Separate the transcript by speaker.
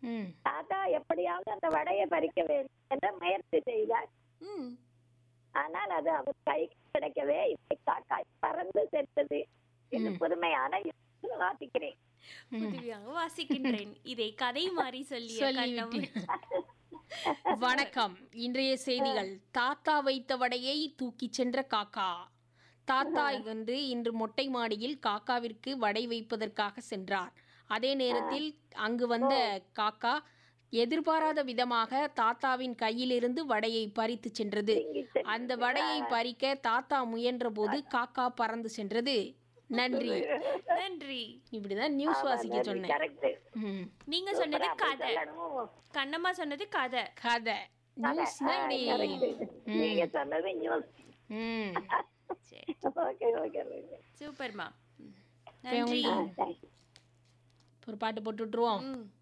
Speaker 1: ம்
Speaker 2: தாத்தா எப்படியாவது அந்த வடையை பறிக்க வேண்டும் என்ற முயற்சி செய்தார்
Speaker 3: ம்
Speaker 2: ஆனால் அது அவர் கை கிடைக்கவே இல்லை காக்காய் பறந்து சென்றது இது புதுமையான யுக்தி வாசிக்கிறேன்
Speaker 3: புதுமையாக வாசிக்கின்றேன் இதை கதை மாறி சொல்லிய கண்ணம்
Speaker 1: சொல்லிவிட்டேன் வணக்கம் இன்றைய செய்திகள் தாத்தா வைத்த வடையை தூக்கிச் சென்ற காக்கா தாத்தா என்று இன்று மொட்டை மாடியில் காக்காவிற்கு வடை வைப்பதற்காக சென்றார் அதே நேரத்தில் அங்கு வந்த காக்கா எதிர்பாராத விதமாக தாத்தாவின் கையிலிருந்து வடையை பறித்து சென்றது அந்த வடையை பறிக்க தாத்தா முயன்றபோது காக்கா பறந்து சென்றது நன்றி
Speaker 3: நன்றி
Speaker 1: இப்படிதான் நியூஸ் வாசிக்க சொன்னேன்
Speaker 2: கரெக்ட்
Speaker 1: ம்.
Speaker 3: நீங்க சொன்னது கதை
Speaker 2: சொல்லணும்
Speaker 3: கண்ணம்மா சொன்னது கதை
Speaker 1: கதை நியூஸ்னா இப்படி
Speaker 2: நீங்க சொன்னது நியூஸ்
Speaker 1: ம்
Speaker 3: சரி
Speaker 2: ஓகே ஓகே ஓகே
Speaker 3: சூப்பர்மா ம்.
Speaker 1: இப்ப
Speaker 3: நன்றி
Speaker 1: உங்களுக்கு ஒரு பாட்டு போட்டு விட்டுருவோம்
Speaker 3: ம்